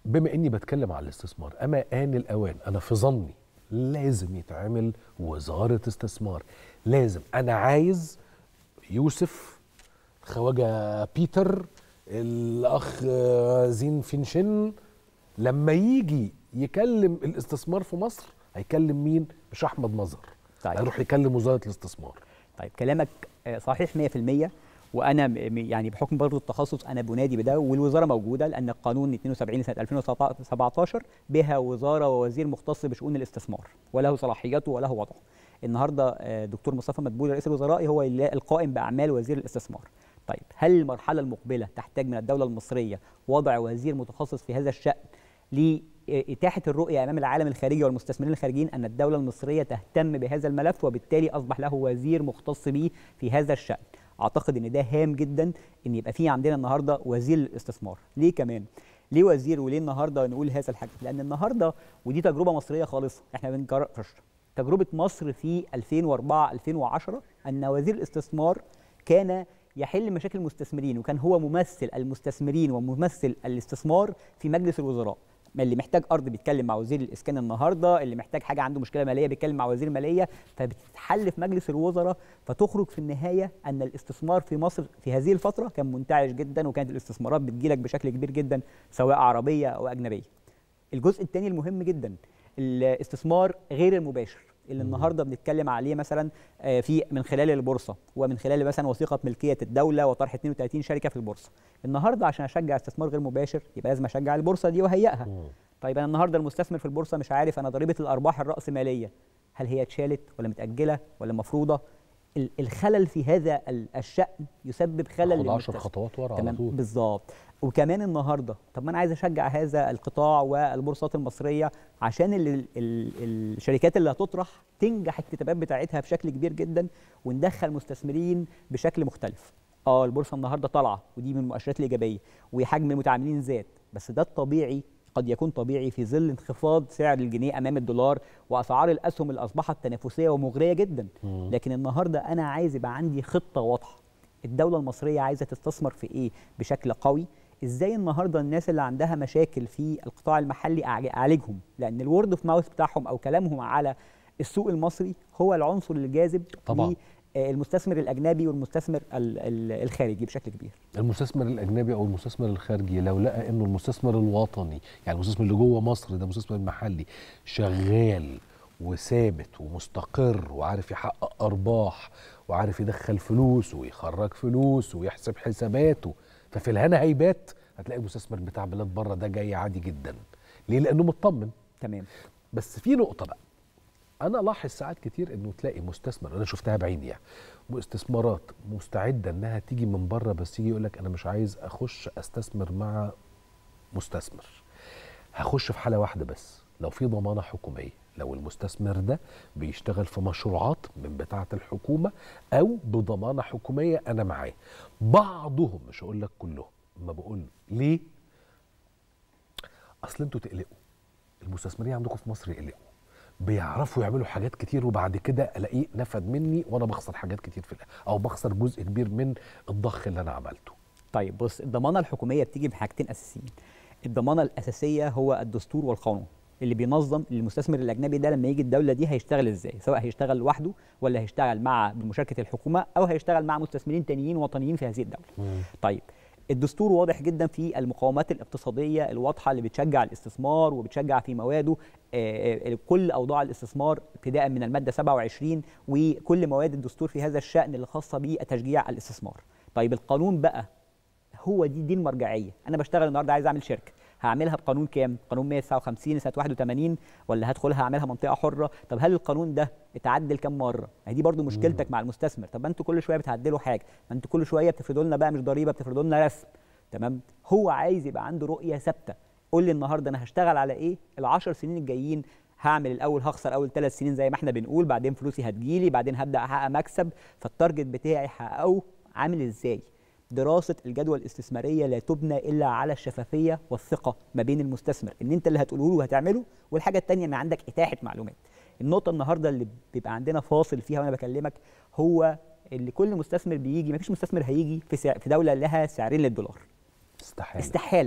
بما اني بتكلم على الاستثمار اما ان الاوان انا في ظني لازم يتعمل وزاره استثمار لازم انا عايز يوسف خواجه بيتر الاخ زين فينشن لما يجي يكلم الاستثمار في مصر هيكلم مين مش احمد مظهر طيب. هيروح يكلم وزاره الاستثمار طيب كلامك آه، صحيح 100% وانا م- م- يعني بحكم برضه التخصص انا بنادي بده والوزاره موجوده لان القانون 72 سنه 2017 بها وزاره ووزير مختص بشؤون الاستثمار وله صلاحياته وله وضعه. النهارده آه، دكتور مصطفى مدبولي رئيس الوزراء هو اللي- القائم باعمال وزير الاستثمار. طيب هل المرحله المقبله تحتاج من الدوله المصريه وضع وزير متخصص في هذا الشان لإتاحة الرؤية أمام العالم الخارجي والمستثمرين الخارجيين أن الدولة المصرية تهتم بهذا الملف وبالتالي أصبح له وزير مختص به في هذا الشأن أعتقد أن ده هام جدا أن يبقى في عندنا النهاردة وزير الاستثمار ليه كمان؟ ليه وزير وليه النهارده نقول هذا الحاجة؟ لأن النهارده ودي تجربة مصرية خالصة، احنا ما بنكررش تجربة مصر في 2004 2010 أن وزير الاستثمار كان يحل مشاكل المستثمرين وكان هو ممثل المستثمرين وممثل الاستثمار في مجلس الوزراء ما اللي محتاج ارض بيتكلم مع وزير الاسكان النهارده اللي محتاج حاجه عنده مشكله ماليه بيتكلم مع وزير الماليه فبتتحل في مجلس الوزراء فتخرج في النهايه ان الاستثمار في مصر في هذه الفتره كان منتعش جدا وكانت الاستثمارات بتجيلك بشكل كبير جدا سواء عربيه او اجنبيه الجزء الثاني المهم جدا الاستثمار غير المباشر اللي النهارده بنتكلم عليه مثلا آه، في من خلال البورصه ومن خلال مثلا وثيقه ملكيه الدوله وطرح 32 شركه في البورصه النهارده عشان اشجع استثمار غير مباشر يبقى لازم اشجع البورصه دي واهيئها طيب انا النهارده المستثمر في البورصه مش عارف انا ضريبه الارباح الراسماليه هل هي اتشالت ولا متاجله ولا مفروضه ال- الخلل في هذا ال- الشأن يسبب خلل خد 10 للمستثمر. خطوات ورا على تمام طول بالظبط وكمان النهارده طب ما انا عايز اشجع هذا القطاع والبورصات المصريه عشان ال ال ال الشركات اللي هتطرح تنجح الكتابات بتاعتها بشكل كبير جدا وندخل مستثمرين بشكل مختلف اه البورصه النهارده طالعه ودي من المؤشرات الايجابيه وحجم المتعاملين زاد بس ده الطبيعي قد يكون طبيعي في ظل انخفاض سعر الجنيه امام الدولار واسعار الاسهم اللي اصبحت تنافسيه ومغريه جدا لكن النهارده انا عايز يبقى عندي خطه واضحه الدولة المصرية عايزة تستثمر في إيه بشكل قوي ازاي النهارده الناس اللي عندها مشاكل في القطاع المحلي أعج- اعالجهم لان الورد اوف ماوث بتاعهم او كلامهم على السوق المصري هو العنصر الجاذب طبعاً. المستثمر الاجنبي والمستثمر ال- ال- الخارجي بشكل كبير المستثمر الاجنبي او المستثمر الخارجي لو لقى انه المستثمر الوطني يعني المستثمر اللي جوه مصر ده المستثمر المحلي شغال وثابت ومستقر وعارف يحقق ارباح وعارف يدخل فلوس ويخرج فلوس ويحسب حساباته ففي الهنا هيبات هتلاقي المستثمر بتاع بلاد بره ده جاي عادي جدا ليه لانه مطمن تمام بس في نقطه بقى انا لاحظ ساعات كتير انه تلاقي مستثمر انا شفتها بعيني يعني واستثمارات مستعده انها تيجي من بره بس يجي يقول لك انا مش عايز اخش استثمر مع مستثمر هخش في حاله واحده بس لو في ضمانه حكوميه لو المستثمر ده بيشتغل في مشروعات من بتاعه الحكومه او بضمانه حكوميه انا معاه بعضهم مش هقول لك كلهم ما بقول ليه اصل انتوا تقلقوا المستثمرين عندكم في مصر يقلقوا بيعرفوا يعملوا حاجات كتير وبعد كده الاقيه نفد مني وانا بخسر حاجات كتير في الآخر او بخسر جزء كبير من الضخ اللي انا عملته طيب بص الضمانه الحكوميه بتيجي بحاجتين اساسيين الضمانه الاساسيه هو الدستور والقانون اللي بينظم المستثمر الاجنبي ده لما يجي الدوله دي هيشتغل ازاي سواء هيشتغل لوحده ولا هيشتغل مع بمشاركه الحكومه او هيشتغل مع مستثمرين تانيين وطنيين في هذه الدوله طيب الدستور واضح جدا في المقومات الاقتصاديه الواضحه اللي بتشجع الاستثمار وبتشجع في مواده آه، آه، كل اوضاع الاستثمار ابتداء من الماده 27 وكل مواد الدستور في هذا الشان اللي خاصه بتشجيع الاستثمار. طيب القانون بقى هو دي دي المرجعيه، انا بشتغل النهارده عايز اعمل شركه، هعملها بقانون كام؟ قانون 159 سنه 81 ولا هدخلها اعملها منطقه حره؟ طب هل القانون ده اتعدل كام مره؟ ما هي دي برضو مشكلتك مع المستثمر، طب ما انتوا كل شويه بتعدلوا حاجه، ما انتوا كل شويه بتفرضوا لنا بقى مش ضريبه بتفرضوا لنا رسم، تمام؟ هو عايز يبقى عنده رؤيه ثابته، قول لي النهارده انا هشتغل على ايه؟ العشر سنين الجايين هعمل الاول هخسر اول ثلاث سنين زي ما احنا بنقول بعدين فلوسي هتجيلي بعدين هبدا احقق مكسب فالتارجت بتاعي هحققه عامل ازاي دراسه الجدوى الاستثماريه لا تبنى الا على الشفافيه والثقه ما بين المستثمر ان انت اللي هتقوله له وهتعمله والحاجه الثانيه ان عندك اتاحه معلومات النقطه النهارده اللي بيبقى عندنا فاصل فيها وانا بكلمك هو اللي كل مستثمر بيجي ما فيش مستثمر هيجي في سع- في دوله لها سعرين للدولار استحاله استحاله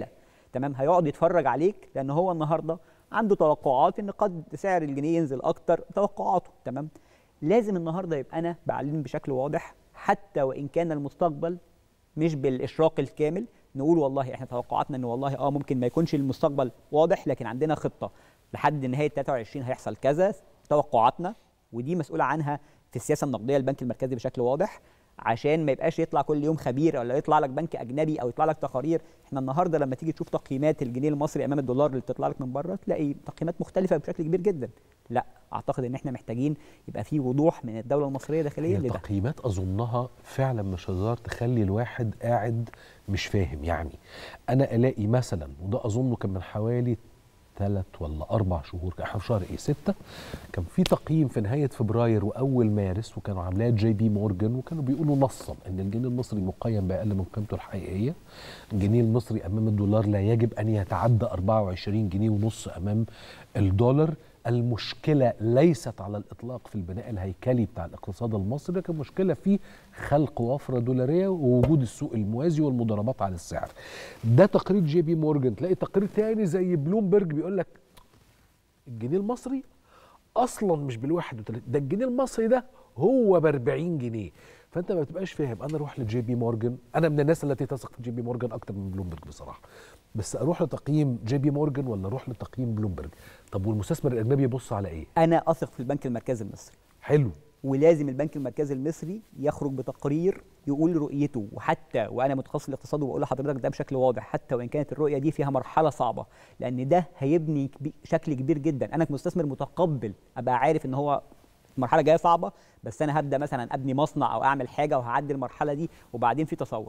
تمام هيقعد يتفرج عليك لان هو النهارده عنده توقعات ان قد سعر الجنيه ينزل اكتر توقعاته تمام لازم النهارده يبقى انا بعلن بشكل واضح حتى وان كان المستقبل مش بالاشراق الكامل نقول والله احنا توقعاتنا ان والله اه ممكن ما يكونش المستقبل واضح لكن عندنا خطه لحد نهايه 23 هيحصل كذا توقعاتنا ودي مسؤول عنها في السياسه النقديه البنك المركزي بشكل واضح عشان ما يبقاش يطلع كل يوم خبير ولا يطلع لك بنك اجنبي او يطلع لك تقارير احنا النهارده لما تيجي تشوف تقييمات الجنيه المصري امام الدولار اللي بتطلع لك من بره تلاقي تقييمات مختلفه بشكل كبير جدا لا اعتقد ان احنا محتاجين يبقى في وضوح من الدوله المصريه داخليا هي لده التقييمات اظنها فعلا مش هزار تخلي الواحد قاعد مش فاهم يعني انا الاقي مثلا وده اظنه كان من حوالي ثلاث ولا اربع شهور احنا في شهر ايه ستة كان في تقييم في نهايه فبراير واول مارس وكانوا عاملاه جي بي مورجان وكانوا بيقولوا نصا ان الجنيه المصري مقيم باقل من قيمته الحقيقيه الجنيه المصري امام الدولار لا يجب ان يتعدى 24 جنيه ونص امام الدولار المشكله ليست على الاطلاق في البناء الهيكلي بتاع الاقتصاد المصري لكن مشكله في خلق وفره دولاريه ووجود السوق الموازي والمضاربات على السعر ده تقرير جي بي مورجان تلاقي تقرير تاني زي بلومبرج بيقول لك الجنيه المصري اصلا مش بال 31 ده الجنيه المصري ده هو ب 40 جنيه فانت ما بتبقاش فاهم انا اروح لجي بي مورجان انا من الناس التي تثق في جي بي مورجان اكتر من بلومبرج بصراحه بس اروح لتقييم جي بي مورجان ولا اروح لتقييم بلومبرج طب والمستثمر الاجنبي يبص على ايه انا اثق في البنك المركزي المصري حلو ولازم البنك المركزي المصري يخرج بتقرير يقول رؤيته وحتى وانا متخصص الاقتصاد وبقول لحضرتك ده بشكل واضح حتى وان كانت الرؤيه دي فيها مرحله صعبه لان ده هيبني كبي- شكل كبير جدا انا كمستثمر متقبل ابقى عارف ان هو المرحله جايه صعبه بس انا هبدا مثلا ابني مصنع او اعمل حاجه وهعدي المرحله دي وبعدين في تصور